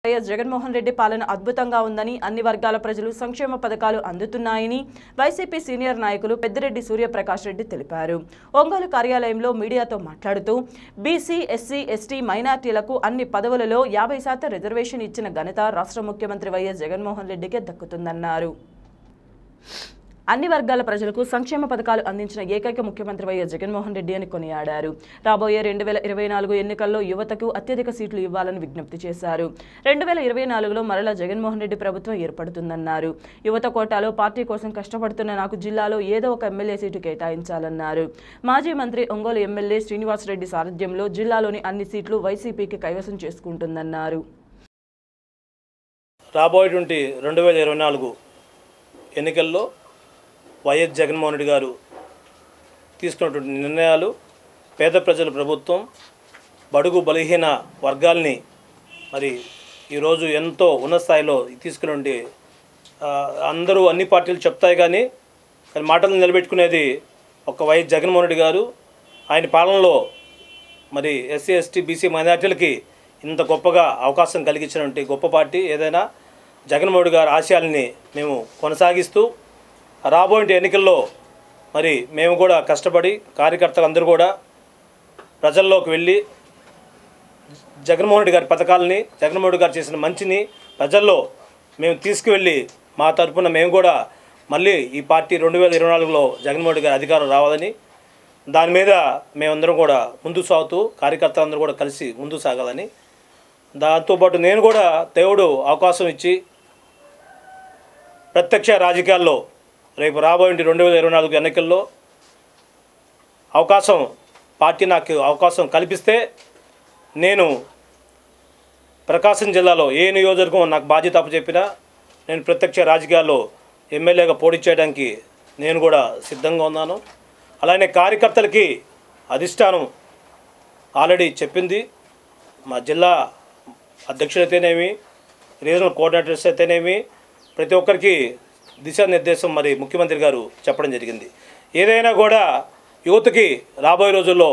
YS Jaganmohan Reddy పాలన అద్భుతంగా ఉందని అన్ని వర్గాల ప్రజలు సంక్షేమ పథకాలు అందుతున్నాయని వైసీపీ సీనియర్ నాయకులు పెద్దిరెడ్డి సూర్యప్రకాష్ రెడ్డి తెలిపారు ఒంగోలు కార్యాలయంలో మీడియాతో మాట్లాడుతూ బీసీ ఎస్సీ ఎస్టీ మైనార్టీలకు అన్ని పదవులలో యాభై శాతం రిజర్వేషన్ ఇచ్చిన ఘనత రాష్ట్ర ముఖ్యమంత్రి వైఎస్ జగన్మోహన్ రెడ్డికే దక్కుతుందన్నారు అన్ని వర్గాల ప్రజలకు సంక్షేమ పథకాలు అందించిన ఏకైక ముఖ్యమంత్రి వైఎస్ జగన్మోహన్ రెడ్డి అని కొనియాడారు రాబోయే రెండు వేల ఇరవై నాలుగు ఎన్నికల్లో యువతకు అత్యధిక సీట్లు ఇవ్వాలని విజ్ఞప్తి చేశారు రెండు వేల ఇరవై నాలుగులో మరలా జగన్మోహన్ రెడ్డి ప్రభుత్వం ఏర్పడుతుందన్నారు యువత కోటాలో పార్టీ కోసం కష్టపడుతున్న నాకు జిల్లాలో ఏదో ఒక ఎమ్మెల్యే సీటు కేటాయించాలన్నారు మాజీ మంత్రి ఒంగోలు ఎమ్మెల్యే శ్రీనివాసరెడ్డి సారథ్యంలో జిల్లాలోని అన్ని సీట్లు వైసీపీకి కైవసం చేసుకుంటుందన్నారు రాబోయేటువంటి రెండు వేల ఇరవై నాలుగు ఎన్నికల్లో వైఎస్ జగన్మోహన్ రెడ్డి గారు తీసుకున్నటువంటి నిర్ణయాలు పేద ప్రజల ప్రభుత్వం బడుగు బలహీన వర్గాల్ని మరి ఈరోజు ఎంతో ఉన్నత స్థాయిలో తీసుకుని అందరూ అన్ని పార్టీలు చెప్తాయి కానీ కానీ మాటలు నిలబెట్టుకునేది ఒక వైఎస్ జగన్మోహన్ రెడ్డి గారు ఆయన పాలనలో మరి ఎస్సీ ఎస్టీ బీసీ మైనార్టీలకి ఇంత గొప్పగా అవకాశం కలిగించినటువంటి గొప్ప పార్టీ ఏదైనా జగన్మోహన్ రెడ్డి గారి ఆశయాల్ని మేము కొనసాగిస్తూ రాబోయే ఎన్నికల్లో మరి మేము కూడా కష్టపడి కార్యకర్తలు అందరూ కూడా ప్రజల్లోకి వెళ్ళి జగన్మోహన్ రెడ్డి గారి పథకాలని జగన్మోహన్ రెడ్డి గారు చేసిన మంచిని ప్రజల్లో మేము తీసుకువెళ్ళి మా తరపున మేము కూడా మళ్ళీ ఈ పార్టీ రెండు వేల ఇరవై నాలుగులో జగన్మోహన్ రెడ్డి గారి అధికారం రావాలని దాని మీద మేమందరం కూడా ముందుకు సాగుతూ కార్యకర్తలందరూ కూడా కలిసి ముందుకు సాగాలని దాంతోపాటు నేను కూడా దేవుడు అవకాశం ఇచ్చి ప్రత్యక్ష రాజకీయాల్లో రేపు రాబోయే రెండు వేల ఇరవై నాలుగు ఎన్నికల్లో అవకాశం పార్టీ నాకు అవకాశం కల్పిస్తే నేను ప్రకాశం జిల్లాలో ఏ నియోజకవర్గం నాకు బాధ్యత అప్పచెప్పినా నేను ప్రత్యక్ష రాజకీయాల్లో ఎమ్మెల్యేగా పోటీ చేయడానికి నేను కూడా సిద్ధంగా ఉన్నాను అలానే కార్యకర్తలకి అధిష్టానం ఆల్రెడీ చెప్పింది మా జిల్లా అధ్యక్షులైతేనేమి రీజనల్ కోఆర్డినేటర్స్ అయితేనేమి ప్రతి ఒక్కరికి దిశానిర్దేశం మరి ముఖ్యమంత్రి గారు చెప్పడం జరిగింది ఏదైనా కూడా యువతకి రాబోయే రోజుల్లో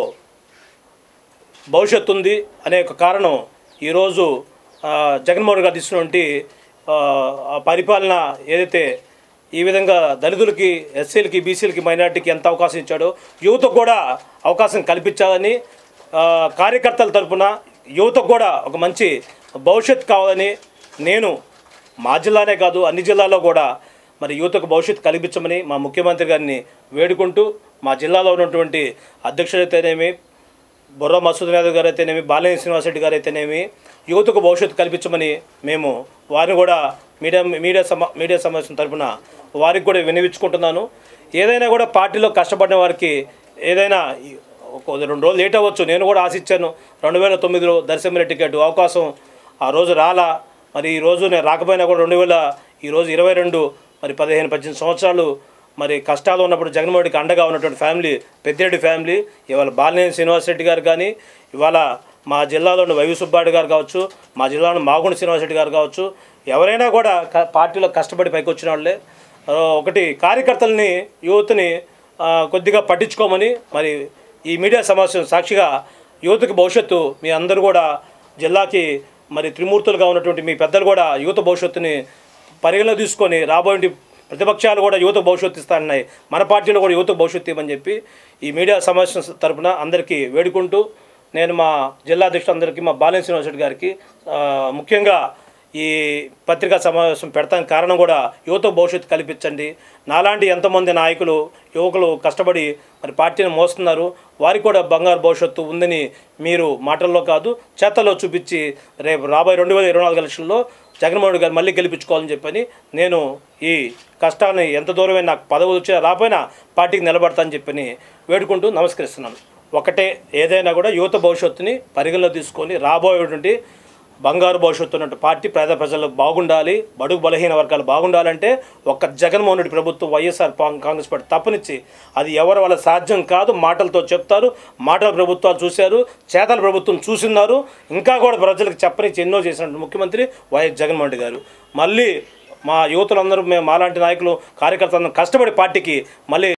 భవిష్యత్తు ఉంది అనే ఒక కారణం ఈరోజు ఆ, జగన్మోహన్ గారు తీసుకున్నటువంటి ఆ, ఆ పరిపాలన ఏదైతే ఈ విధంగా దళితులకి ఎస్సీలకి బీసీలకి మైనార్టీకి ఎంత అవకాశం ఇచ్చాడో యువతకు కూడా అవకాశం కల్పించాలని ఆ, కార్యకర్తల తరపున యువతకు కూడా ఒక మంచి భవిష్యత్తు కావాలని నేను మా జిల్లానే కాదు అన్ని జిల్లాల్లో కూడా మరి యువతకు భవిష్యత్తు కల్పించమని మా ముఖ్యమంత్రి గారిని వేడుకుంటూ మా జిల్లాలో ఉన్నటువంటి అధ్యక్షులైతేనేమి బుర్ర మసూద్ యాదవ్ గారు అయితేనేమి బాలయ్య శ్రీనివాసరెడ్డి గారు అయితేనేమి యువతకు భవిష్యత్తు కల్పించమని మేము వారిని కూడా మీడియా మీడియా సమా మీడియా సమావేశం తరపున వారికి కూడా వినిపించుకుంటున్నాను ఏదైనా కూడా పార్టీలో కష్టపడిన వారికి ఏదైనా ఈ- ఒక రెండు రోజులు లేట్ అవ్వచ్చు నేను కూడా ఆశించాను రెండు వేల తొమ్మిదిలో దర్శమిన టికెట్ అవకాశం ఆ రోజు రాలా మరి ఈ రోజు నేను రాకపోయినా కూడా రెండు వేల ఈరోజు ఇరవై రెండు మరి పదిహేను పద్దెనిమిది సంవత్సరాలు మరి కష్టాలు ఉన్నప్పుడు జగన్మోహన్ రెడ్డికి అండగా ఉన్నటువంటి ఫ్యామిలీ పెద్దిరెడ్డి ఫ్యామిలీ ఇవాళ బాలినేని శ్రీనివాసరెడ్డి గారు కానీ ఇవాళ మా జిల్లాలోని వైవి సుబ్బారెడ్డి గారు కావచ్చు మా జిల్లాలో మాగుండ శ్రీనివాసరెడ్డి గారు కావచ్చు ఎవరైనా కూడా క- పార్టీలో కష్టపడి పైకి వచ్చిన వాళ్ళే ఆ, ఒకటి కార్యకర్తల్ని యువతని ఆ, కొద్దిగా పట్టించుకోమని మరి ఈ మీడియా సమావేశం సాక్షిగా యువతకి భవిష్యత్తు మీ అందరూ కూడా జిల్లాకి మరి త్రిమూర్తులుగా ఉన్నటువంటి మీ పెద్దలు కూడా యువత భవిష్యత్తుని పరిగణలో తీసుకొని రాబోయే ప్రతిపక్షాలు కూడా యువత భవిష్యత్తు ఇస్తానన్నాయి మన పార్టీలో కూడా యువత భవిష్యత్తు ఇవ్వమని చెప్పి ఈ మీడియా సమావేశం తరపున అందరికీ వేడుకుంటూ నేను మా జిల్లా అధ్యక్షుడు అందరికీ మా బాలన్ శ్రీనివాసరెడ్డి గారికి ఆ, ముఖ్యంగా ఈ పత్రికా సమావేశం పెడతానికి కారణం కూడా యువత భవిష్యత్తు కల్పించండి నాలాంటి ఎంతమంది నాయకులు యువకులు కష్టపడి మరి పార్టీని మోస్తున్నారు వారికి కూడా బంగారు భవిష్యత్తు ఉందని మీరు మాటల్లో కాదు చేతల్లో చూపించి రేపు రాబోయే రెండు వేల ఇరవై నాలుగు ఎలక్షన్లో జగన్మోహన్ రెడ్డి గారు మళ్ళీ గెలిపించుకోవాలని చెప్పని నేను ఈ కష్టాన్ని ఎంత దూరమే నాకు పదవి వచ్చినా రాపోయినా పార్టీకి నిలబడతానని చెప్పని వేడుకుంటూ నమస్కరిస్తున్నాను ఒకటే ఏదైనా కూడా యువత భవిష్యత్తుని పరిగణలో తీసుకొని రాబోయేటువంటి బంగారు భవిష్యత్తు ఉన్నట్టు పార్టీ పేద ప్రజలకు బాగుండాలి బడుగు బలహీన వర్గాలు బాగుండాలంటే ఒక్క జగన్మోహన్ రెడ్డి ప్రభుత్వం వైఎస్ఆర్ పా- కాంగ్రెస్ పార్టీ తప్పనిచ్చి అది ఎవరి వల్ల సాధ్యం కాదు మాటలతో చెప్తారు మాటల ప్రభుత్వాలు చూశారు చేతల ప్రభుత్వం చూసిన్నారు ఇంకా కూడా ప్రజలకు చెప్పనిచ్చి ఎన్నో చేసినట్టు ముఖ్యమంత్రి వైఎస్ జగన్మోహన్ రెడ్డి గారు మళ్ళీ మా యువతులందరూ మేము మాలాంటి నాయకులు కార్యకర్తలందరూ కష్టపడి పార్టీకి మళ్ళీ